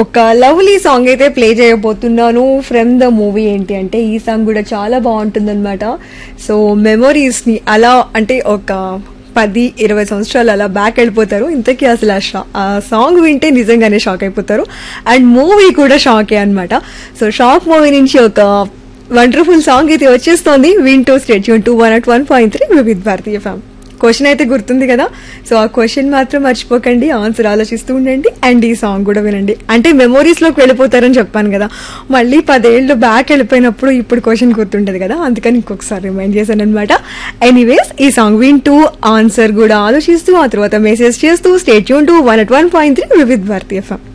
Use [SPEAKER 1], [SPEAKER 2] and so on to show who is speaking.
[SPEAKER 1] ఒక lovely song అయితే play చేయబోతున్నాను ఫ్రమ్ ద మూవీ ఏంటి అంటే ఈ సాంగ్ కూడా చాలా బాగుంటుంది అనమాట సో మెమొరీస్ ని అలా అంటే ఒక పది ఇరవై సంవత్సరాలు అలా బ్యాక్ వెళ్ళిపోతారు ఇంతకీ అసలు ఆ షా- ఆ సాంగ్ వింటే నిజంగానే షాక్ అయిపోతారు అండ్ మూవీ కూడా షాకే అన్నమాట సో షాక్ మూవీ నుంచి ఒక వండర్ఫుల్ సాంగ్ అయితే వచ్చేస్తోంది వింటూ stay tuned to one at one point three Vividh Bharati FM question అయితే గుర్తుంది కదా సో ఆ క్వశ్చన్ మాత్రం మర్చిపోకండి ఆన్సర్ ఆలోచిస్తూ ఉండండి అండ్ ఈ సాంగ్ కూడా వినండి అంటే మెమోరీస్ లోకి వెళ్ళిపోతారని చెప్పాను కదా మళ్ళీ పదేళ్ళు బ్యాక్ వెళ్ళిపోయినప్పుడు ఇప్పుడు క్వశ్చన్ గుర్తుంటది కదా అందుకని ఇంకొకసారి రిమైండ్ చేశాను అనమాట ఎనీవేస్ ఈ సాంగ్ వింటూ ఆన్సర్ కూడా ఆలోచిస్తూ ఆ తర్వాత మెసేజ్ చేస్తూ స్టేట్ యూన్ to one at one point three Vividh Bharati FM